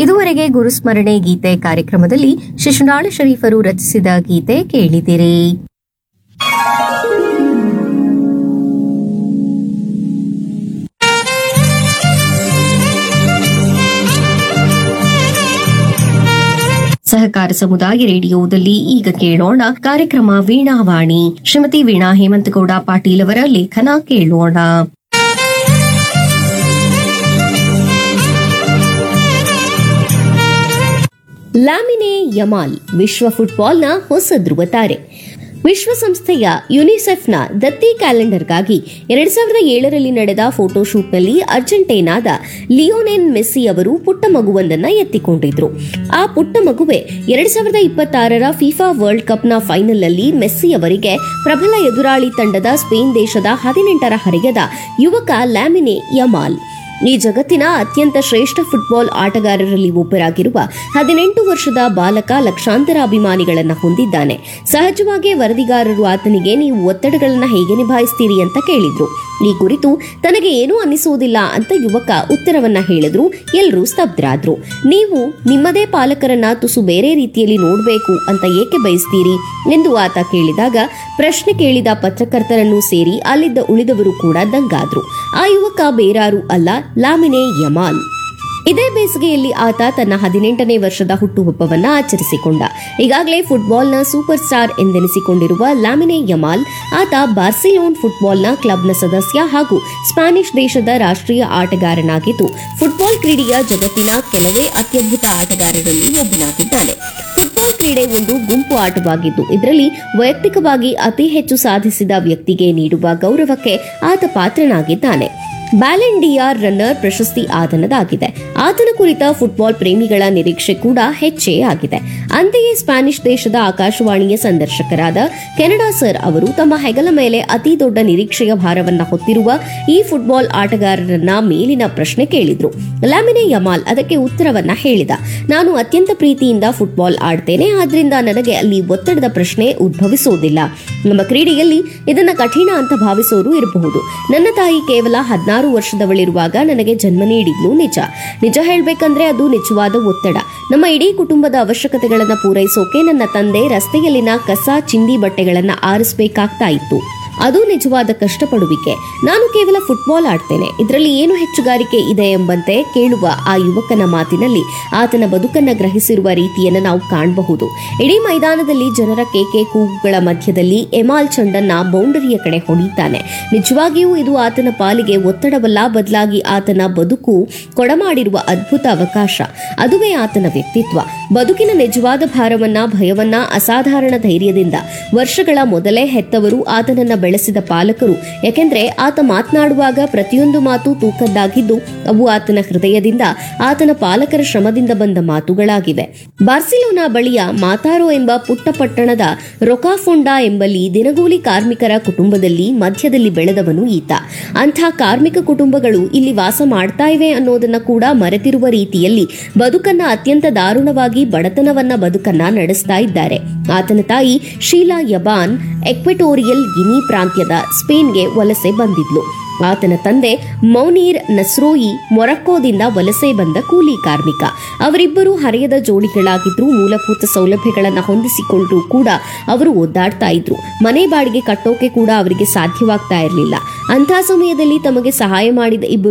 ಇದುವರೆಗೆ ಗುರುಸ್ಮರಣೆ ಗೀತೆ ಕಾರ್ಯಕ್ರಮದಲ್ಲಿ ಶಿಶುನಾಳ ಶರೀಫರು ರಚಿಸಿದ ಗೀತೆ ಕೇಳಿದಿರಿ ಸಹಕಾರ ಸಮುದಾಯ ರೇಡಿಯೋದಲ್ಲಿ ಈಗ ಕೇಳೋಣ ಕಾರ್ಯಕ್ರಮ ವೀಣಾವಾಣಿ ಶ್ರೀಮತಿ ವೀಣಾ ಹೇಮಂತಗೌಡ ಪಾಟೀಲ್ ಅವರ ಲೇಖನ ಕೇಳೋಣ ಲ್ಯಾಮಿನೆ ಯಮಾಲ್ ವಿಶ್ವ ಫುಟ್ಬಾಲ್ನ ಹೊಸ ಧ್ರುವ ತಾರೆ ವಿಶ್ವಸಂಸ್ಥೆಯ ಯುನಿಸೆಫ್ನ ದತ್ತಿ ಕ್ಯಾಲೆಂಡರ್ಗಾಗಿ ಎರಡ್ ಸಾವಿರದ ಏಳರಲ್ಲಿ ನಡೆದ ಫೋಟೋಶೂಟ್ನಲ್ಲಿ ಅರ್ಜೆಂಟೈನಾದ ಲಿಯೋನೆನ್ ಮೆಸ್ಸಿ ಅವರು ಪುಟ್ಟ ಮಗುವೊಂದನ್ನ ಎತ್ತಿಕೊಂಡಿದ್ರು ಆ ಪುಟ್ಟ ಮಗುವೆ ಎರಡ್ ಸಾವಿರದ ಇಪ್ಪತ್ತಾರರ ಫಿಫಾ ವರ್ಲ್ಡ್ ಕಪ್ನ ಫೈನಲ್ನಲ್ಲಿ ಮೆಸ್ಸಿ ಅವರಿಗೆ ಪ್ರಬಲ ಎದುರಾಳಿ ತಂಡದ ಸ್ಪೇನ್ ದೇಶದ ಹದಿನೆಂಟರ ಹರೆಯದ ಯುವಕ ಲ್ಯಾಮಿನೆ ಯಮಾಲ್ ಈ ಜಗತ್ತಿನ ಅತ್ಯಂತ ಶ್ರೇಷ್ಠ ಫುಟ್ಬಾಲ್ ಆಟಗಾರರಲ್ಲಿ ಒಬ್ಬರಾಗಿರುವ ಹದಿನೆಂಟು ವರ್ಷದ ಬಾಲಕ ಲಕ್ಷಾಂತರ ಅಭಿಮಾನಿಗಳನ್ನ ಹೊಂದಿದ್ದಾನೆ ಸಹಜವಾಗಿ ವರದಿಗಾರರು ಆತನಿಗೆ ನೀವು ಒತ್ತಡಗಳನ್ನ ಹೇಗೆ ನಿಭಾಯಿಸ್ತೀರಿ ಅಂತ ಕೇಳಿದ್ರು ಈ ಕುರಿತು ತನಗೆ ಏನೂ ಅನ್ನಿಸುವುದಿಲ್ಲ ಅಂತ ಯುವಕ ಉತ್ತರವನ್ನ ಹೇಳಿದ್ರು ಎಲ್ಲರೂ ಸ್ತಬ್ಧರಾದ್ರು ನೀವು ನಿಮ್ಮದೇ ಪಾಲಕರನ್ನ ತುಸು ಬೇರೆ ರೀತಿಯಲ್ಲಿ ನೋಡಬೇಕು ಅಂತ ಏಕೆ ಬಯಸ್ತೀರಿ ಎಂದು ಆತ ಕೇಳಿದಾಗ ಪ್ರಶ್ನೆ ಕೇಳಿದ ಪತ್ರಕರ್ತರನ್ನು ಸೇರಿ ಅಲ್ಲಿದ್ದ ಉಳಿದವರು ಕೂಡ ದಂಗಾದ್ರು ಆ ಯುವಕ ಬೇರಾರು ಅಲ್ಲ ಲಾಮಿನೆ ಯಮಾಲ್ ಇದೇ ಬೇಸಿಗೆಯಲ್ಲಿ ಆತ ತನ್ನ ಹದಿನೆಂಟನೇ ವರ್ಷದ ಹುಟ್ಟುಹಬ್ಬವನ್ನ ಆಚರಿಸಿಕೊಂಡ ಈಗಾಗಲೇ ಫುಟ್ಬಾಲ್ನ ಸೂಪರ್ ಸ್ಟಾರ್ ಎಂದೆನಿಸಿಕೊಂಡಿರುವ ಲಾಮಿನೆ ಯಮಾಲ್ ಆತ ಬಾರ್ಸಿಲೋನ್ ಫುಟ್ಬಾಲ್ನ ಕ್ಲಬ್ನ ಸದಸ್ಯ ಹಾಗೂ ಸ್ಪ್ಯಾನಿಷ್ ದೇಶದ ರಾಷ್ಟ್ರೀಯ ಆಟಗಾರನಾಗಿದ್ದು ಫುಟ್ಬಾಲ್ ಕ್ರೀಡೆಯ ಜಗತ್ತಿನ ಕೆಲವೇ ಅತ್ಯದ್ಭುತ ಆಟಗಾರರಲ್ಲಿ ಒಬ್ಬನಾಗಿದ್ದಾನೆ ಫುಟ್ಬಾಲ್ ಕ್ರೀಡೆ ಒಂದು ಗುಂಪು ಆಟವಾಗಿದ್ದು ಇದರಲ್ಲಿ ವೈಯಕ್ತಿಕವಾಗಿ ಅತಿ ಹೆಚ್ಚು ಸಾಧಿಸಿದ ವ್ಯಕ್ತಿಗೆ ನೀಡುವ ಗೌರವಕ್ಕೆ ಆತ ಪಾತ್ರನಾಗಿದ್ದಾನೆ ಬ್ಯಾಲೆಂಡಿಯಾರ್ ರನ್ನರ್ ಪ್ರಶಸ್ತಿ ಆತನದಾಗಿದೆ ಆತನ ಕುರಿತ ಫುಟ್ಬಾಲ್ ಪ್ರೇಮಿಗಳ ನಿರೀಕ್ಷೆ ಕೂಡ ಹೆಚ್ಚೇ ಆಗಿದೆ ಅಂತೆಯೇ ಸ್ಪ್ಯಾನಿಷ್ ದೇಶದ ಆಕಾಶವಾಣಿಯ ಸಂದರ್ಶಕರಾದ ಕೆನಡಾ ಸರ್ ಅವರು ತಮ್ಮ ಹೆಗಲ ಮೇಲೆ ಅತಿ ದೊಡ್ಡ ನಿರೀಕ್ಷೆಯ ಭಾರವನ್ನ ಹೊತ್ತಿರುವ ಈ ಫುಟ್ಬಾಲ್ ಆಟಗಾರರನ್ನ ಮೇಲಿನ ಪ್ರಶ್ನೆ ಕೇಳಿದ್ರು ಲ್ಯಾಮಿನೆ ಯಮಾಲ್ ಅದಕ್ಕೆ ಉತ್ತರವನ್ನ ಹೇಳಿದ ನಾನು ಅತ್ಯಂತ ಪ್ರೀತಿಯಿಂದ ಫುಟ್ಬಾಲ್ ಆಡ್ತೇನೆ ಆದ್ರಿಂದ ನನಗೆ ಅಲ್ಲಿ ಒತ್ತಡದ ಪ್ರಶ್ನೆ ಉದ್ಭವಿಸುವುದಿಲ್ಲ ನಮ್ಮ ಕ್ರೀಡೆಯಲ್ಲಿ ಇದನ್ನ ಕಠಿಣ ಅಂತ ಭಾವಿಸೋರು ಇರಬಹುದು ನನ್ನ ತಾಯಿ ಕೇವಲ ಹದಿನಾರು ವರ್ಷದವಳಿರುವಾಗ ನನಗೆ ಜನ್ಮ ನೀಡಿದ್ಲು ನಿಜ ನಿಜ ಹೇಳ್ಬೇಕಂದ್ರೆ ಅದು ನಿಜವಾದ ಒತ್ತಡ ನಮ್ಮ ಇಡೀ ಕುಟುಂಬದ ಅವಶ್ಯಕತೆಗಳನ್ನ ಪೂರೈಸೋಕೆ ನನ್ನ ತಂದೆ ರಸ್ತೆಯಲ್ಲಿನ ಕಸ ಚಿಂದಿ ಬಟ್ಟೆಗಳನ್ನ ಆರಿಸಬೇಕಾಗ್ತಾ ಇತ್ತು ಅದು ನಿಜವಾದ ಕಷ್ಟಪಡುವಿಕೆ ನಾನು ಕೇವಲ ಫುಟ್ಬಾಲ್ ಆಡ್ತೇನೆ ಇದರಲ್ಲಿ ಏನು ಹೆಚ್ಚುಗಾರಿಕೆ ಇದೆ ಎಂಬಂತೆ ಕೇಳುವ ಆ ಯುವಕನ ಮಾತಿನಲ್ಲಿ ಆತನ ಬದುಕನ್ನ ಗ್ರಹಿಸಿರುವ ರೀತಿಯನ್ನು ನಾವು ಕಾಣಬಹುದು ಇಡೀ ಮೈದಾನದಲ್ಲಿ ಜನರ ಕೇಕೆ ಕೂಗುಗಳ ಮಧ್ಯದಲ್ಲಿ ಎಮಾಲ್ ಚಂಡನ್ನ ಬೌಂಡರಿಯ ಕಡೆ ಹೊಡೆಯುತ್ತಾನೆ ನಿಜವಾಗಿಯೂ ಇದು ಆತನ ಪಾಲಿಗೆ ಒತ್ತಡವಲ್ಲ ಬದಲಾಗಿ ಆತನ ಬದುಕು ಕೊಡಮಾಡಿರುವ ಅದ್ಭುತ ಅವಕಾಶ ಅದುವೇ ಆತನ ವ್ಯಕ್ತಿತ್ವ ಬದುಕಿನ ನಿಜವಾದ ಭಾರವನ್ನ ಭಯವನ್ನ ಅಸಾಧಾರಣ ಧೈರ್ಯದಿಂದ ವರ್ಷಗಳ ಮೊದಲೇ ಹೆತ್ತವರು ಆತನನ್ನ ಬೆಳೆಸಿದ ಪಾಲಕರು ಯಾಕೆಂದ್ರೆ ಆತ ಮಾತನಾಡುವಾಗ ಪ್ರತಿಯೊಂದು ಮಾತು ತೂಕದ್ದಾಗಿದ್ದು ಅವು ಆತನ ಹೃದಯದಿಂದ ಆತನ ಪಾಲಕರ ಶ್ರಮದಿಂದ ಬಂದ ಮಾತುಗಳಾಗಿವೆ ಬಾರ್ಸಿಲೋನಾ ಬಳಿಯ ಮಾತಾರೋ ಎಂಬ ಪುಟ್ಟ ಪಟ್ಟಣದ ರೊಕಾಫೊಂಡಾ ಎಂಬಲ್ಲಿ ದಿನಗೂಲಿ ಕಾರ್ಮಿಕರ ಕುಟುಂಬದಲ್ಲಿ ಮಧ್ಯದಲ್ಲಿ ಬೆಳೆದವನು ಈತ ಅಂಥ ಕಾರ್ಮಿಕ ಕುಟುಂಬಗಳು ಇಲ್ಲಿ ವಾಸ ಮಾಡ್ತಾ ಇವೆ ಅನ್ನೋದನ್ನ ಕೂಡ ಮರೆತಿರುವ ರೀತಿಯಲ್ಲಿ ಬದುಕನ್ನ ಅತ್ಯಂತ ದಾರುಣವಾಗಿ ಬಡತನವನ್ನ ಬದುಕನ್ನ ನಡೆಸ್ತಾ ಇದ್ದಾರೆ ಆತನ ತಾಯಿ ಶೀಲಾ ಯಬಾನ್ ಎಕ್ವೆಟೋರಿಯಲ್ ಗಿನಿ ಪ್ರಾಂತ್ಯದ ಸ್ಪೇನ್ಗೆ ವಲಸೆ ಬಂದಿದ್ಲು ಆತನ ತಂದೆ ಮೌನೀರ್ ನಸ್ರೋಯಿ ಮೊರಕ್ಕೋದಿಂದ ವಲಸೆ ಬಂದ ಕೂಲಿ ಕಾರ್ಮಿಕ ಅವರಿಬ್ಬರು ಹರೆಯದ ಜೋಡಿಗಳಾಗಿದ್ರು ಮೂಲಭೂತ ಸೌಲಭ್ಯಗಳನ್ನು ಹೊಂದಿಸಿಕೊಂಡ್ರು ಕೂಡ ಅವರು ಒದ್ದಾಡ್ತಾ ಇದ್ರು ಮನೆ ಬಾಡಿಗೆ ಕಟ್ಟೋಕೆ ಕೂಡ ಅವರಿಗೆ ಸಾಧ್ಯವಾಗ್ತಾ ಇರಲಿಲ್ಲ ಅಂಥ ಸಮಯದಲ್ಲಿ ತಮಗೆ ಸಹಾಯ ಮಾಡಿದ ಇಬ್ಬರು